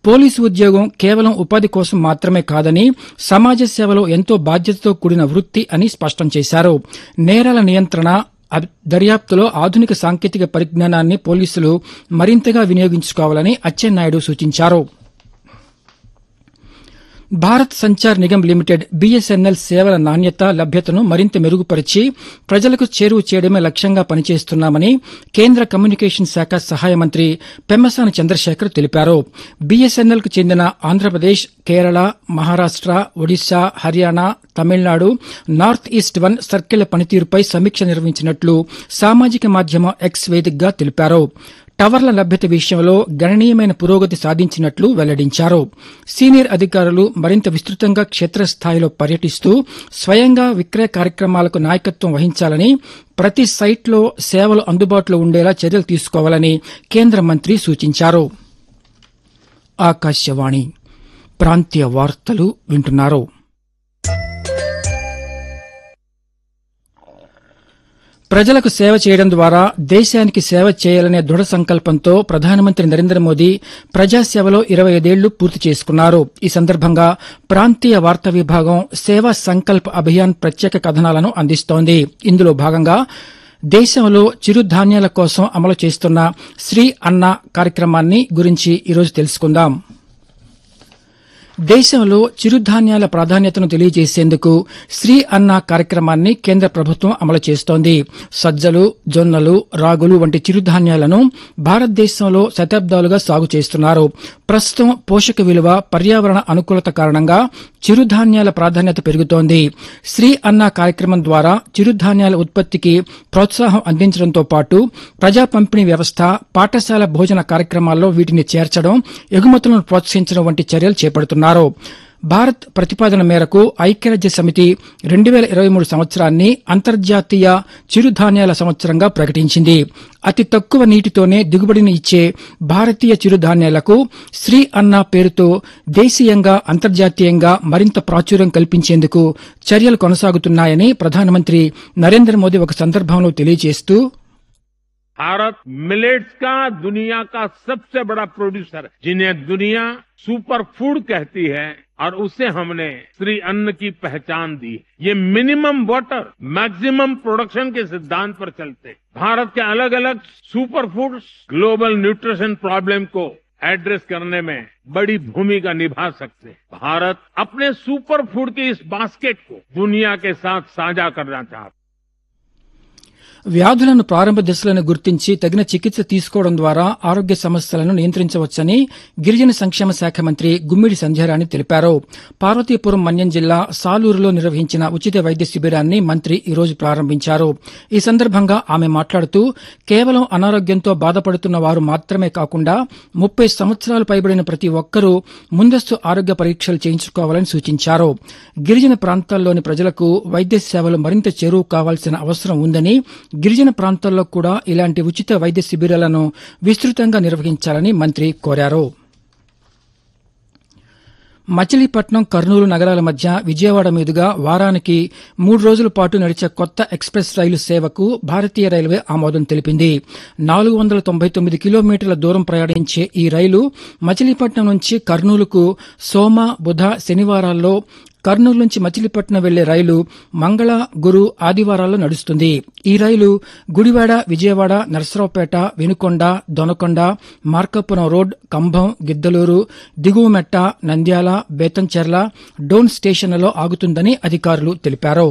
police ఉద్యోగం కేవలం ఉపాధి కోసం మాత్రమే కాదని సమాజ సేవలో ఎంతో బాధ్యతతో కూడిన వృత్తి అని స్పష్టం చేశారు నేరాల నియంత్రణ అబ్- దర్యాప్తులో ఆధునిక సాంకేతిక పరిజ్ఞానాన్ని పోలీసులు మరింతగా వినియోగించుకోవాలని అచ్చెన్నాయుడు సూచించారు భారత్ సంచార్ నిగమ్ లిమిటెడ్ బీఎస్ఎన్ఎల్ సేవల నాణ్యత లభ్యతను మరింత మెరుగుపరిచి ప్రజలకు చేరువ చేయడమే లక్ష్యంగా పనిచేస్తున్నామని కేంద్ర కమ్యూనికేషన్ శాఖ సహాయ మంత్రి పెమ్మసాని చంద్రశేఖర్ తెలిపారు బీఎస్ఎన్ఎల్ కు చెందిన Andhra Pradesh Kerala Maharashtra Odisha Haryana Tamil Nadu north east one సర్కిళ్ల పనితీరుపై సమీక్ష నిర్వహించినట్లు సామాజిక మాధ్యమం ఎక్స్ వేదికగా తెలిపారు టవర్ల లభ్యత విషయంలో గణనీయమైన పురోగతి సాధించినట్లు వెల్లడించారు సీనియర్ అధికారులు మరింత విస్తృతంగా క్షేత్రస్థాయిలో పర్యటిస్తూ స్వయంగా విక్రయ కార్యక్రమాలకు నాయకత్వం వహించాలని ప్రతి సైట్లో సేవలు అందుబాటులో ఉండేలా చర్యలు తీసుకోవాలని కేంద్ర మంత్రి సూచించారు ఆకాశవాణి ప్రాంతీయ వార్తలు వింటున్నారు ప్రజలకు సేవ చేయడం ద్వారా దేశానికి సేవ చేయాలనే దృఢ సంకల్పంతో ప్రధానమంత్రి నరేంద్ర మోదీ ప్రజాసేవలో ఇరవై ఐదేళ్లు పూర్తి చేసుకున్నారు ఈ సందర్భంగా ప్రాంతీయ వార్తా విభాగం సేవా సంకల్ప్ అభియాన్ ప్రత్యేక కథనాలను అందిస్తోంది ఇందులో భాగంగా దేశంలో చిరుధాన్యాల కోసం అమలు చేస్తున్న శ్రీ అన్న కార్యక్రమాన్ని గురించి ఈరోజు తెలుసుకుందాం దేశంలో చిరుధాన్యాల ప్రాధాన్యతను తెలియజేసేందుకు శ్రీ అన్న కార్యక్రమాన్ని కేంద్ర ప్రభుత్వం అమలు చేస్తోంది సజ్జలు జొన్నలు రాగులు వంటి చిరుధాన్యాలను భారతదేశంలో శతాబ్దాలుగా సాగు చేస్తున్నారు ప్రస్తుతం పోషక విలువ పర్యావరణ అనుకూలత కారణంగా చిరుధాన్యాల ప్రాధాన్యత పెరుగుతోంది శ్రీ అన్న కార్యక్రమం ద్వారా చిరుధాన్యాల ఉత్పత్తికి ప్రోత్సాహం అందించడంతో పాటు ప్రజా పంపిణీ వ్యవస్థ పాఠశాల భోజన కార్యక్రమాల్లో వీటిని చేర్చడం ఎగుమతులను ప్రోత్సహించడం వంటి చర్యలు చేపడుతున్నారు భారత్ ప్రతిపాదన మేరకు ఐక్యరాజ్య సమితి రెండు వేల ఇరవై మూడు సంవత్సరాన్ని అంతర్జాతీయ చిరుధాన్యాల సంవత్సరంగా ప్రకటించింది అతి తక్కువ నీటితోనే దిగుబడిని ఇచ్చే భారతీయ చిరుధాన్యాలకు శ్రీ అన్న పేరుతో దేశీయంగా అంతర్జాతీయంగా మరింత ప్రాచుర్యం కల్పించేందుకు చర్యలు కొనసాగుతున్నాయని ప్రధానమంత్రి నరేంద్ర మోదీ ఒక సందర్భంలో తెలియజేస్తూ भारत मिलेट्स का दुनिया का सबसे बड़ा प्रोड्यूसर है जिन्हें दुनिया सुपर फूड कहती है और उसे हमने श्री अन्न की पहचान दी ये मिनिमम वाटर मैक्सिमम प्रोडक्शन के सिद्धांत पर चलते भारत के अलग अलग super foods global nutrition problem को एड्रेस करने में बड़ी भूमिका निभा सकते हैं भारत अपने सुपर फूड के इस बास्केट को दुनिया के साथ साझा करना चाहता है వ్యాధులను ప్రారంభ దశలను గుర్తించి తగిన చికిత్స తీసుకోవడం ద్వారా ఆరోగ్య సమస్యలను నియంత్రించవచ్చని గిరిజన సంక్షేమ శాఖ మంత్రి గుమ్మిడి సంధ్యారాణి తెలిపారు పార్వతీపురం మన్యం జిల్లా సాలూరులో నిర్వహించిన ఉచిత వైద్య శిబిరాన్ని మంత్రి ఈ రోజు ప్రారంభించారు ఈ సందర్భంగా ఆమె మాట్లాడుతూ కేవలం అనారోగ్యంతో బాధపడుతున్న వారు మాత్రమే కాకుండా ముప్పై సంవత్సరాలు పైబడిన ప్రతి ఒక్కరూ ముందస్తు ఆరోగ్య పరీక్షలు చేయించుకోవాలని సూచించారు గిరిజన ప్రాంతాల్లోని ప్రజలకు వైద్య సేవలు మరింత చేరువు కావాల్సిన అవసరం ఉందని గిరిజన ప్రాంతాల్లో కూడా ఇలాంటి ఉచిత వైద్య శిబిరాలను విస్తృతంగా నిర్వహించాలని మంత్రి కోరారు మచిలీపట్నం కర్నూలు నగరాల మధ్య విజయవాడ మీదుగా వారానికి మూడు రోజుల పాటు నడిచే కొత్త ఎక్స్ప్రెస్ రైలు సేవకు భారతీయ రైల్వే ఆమోదం తెలిపింది నాలుగు వందల తొంభై తొమ్మిది కిలోమీటర్ల దూరం ప్రయాణించే ఈ రైలు మచిలీపట్నం నుంచి కర్నూలుకు సోమ బుధ శనివారాల్లో కర్నూలు నుంచి మచిలీపట్నం వెళ్లే రైలు మంగళ గురు ఆదివారాల్లో నడుస్తుంది ఈ రైలు గుడివాడ విజయవాడ నరసరావుపేట వినుకొండ దొనకొండ మార్కాపురం రోడ్ కంభం గిద్దలూరు దిగువమెట్ట నంద్యాల బేతంచెర్ల డోన్ స్టేషన్లలో ఆగుతుందని అధికారులు తెలిపారు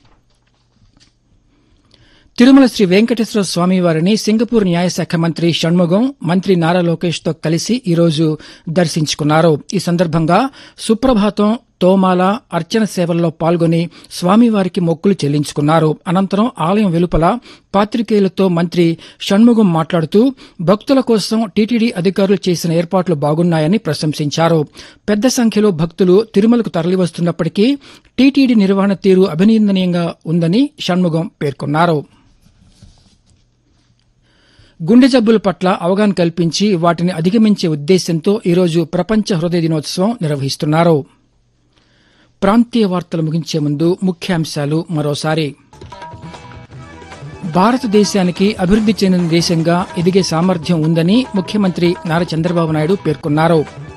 తిరుమల శ్రీ వెంకటేశ్వర స్వామి వారిని సింగపూర్ న్యాయశాఖ మంత్రి షణ్ముగం మంత్రి నారా లోకేష్ తో కలిసి ఈరోజు దర్శించుకున్నారు ఈ సందర్భంగా సుప్రభాతం తోమాల అర్చన సేవల్లో పాల్గొని స్వామివారికి మొక్కులు చెల్లించుకున్నారు అనంతరం ఆలయం వెలుపల పాత్రికేయులతో మంత్రి షణ్ముగం మాట్లాడుతూ భక్తుల కోసం టీటీడీ అధికారులు చేసిన ఏర్పాట్లు బాగున్నాయని ప్రశంసించారు పెద్ద సంఖ్యలో భక్తులు తిరుమలకు తరలివస్తున్నప్పటికీ టీటీడీ నిర్వహణ తీరు అభినందనీయంగా ఉందని షణ్ముగం పేర్కొన్నారు గుండె జబ్బుల పట్ల అవగాహన కల్పించి వాటిని అధిగమించే ఉద్దేశంతో ఈరోజు ప్రపంచ హృదయ దినోత్సవం నిర్వహిస్తున్నారు ప్రాంతీయ వార్తలు ముగించే ముందు ముఖ్యాంశాలు మరోసారి భారతదేశానికి అభివృద్ది చెందిన దేశంగా ఎదిగే సామర్థ్యం ఉందని ముఖ్యమంత్రి నారా చంద్రబాబు నాయుడు పేర్కొన్నారు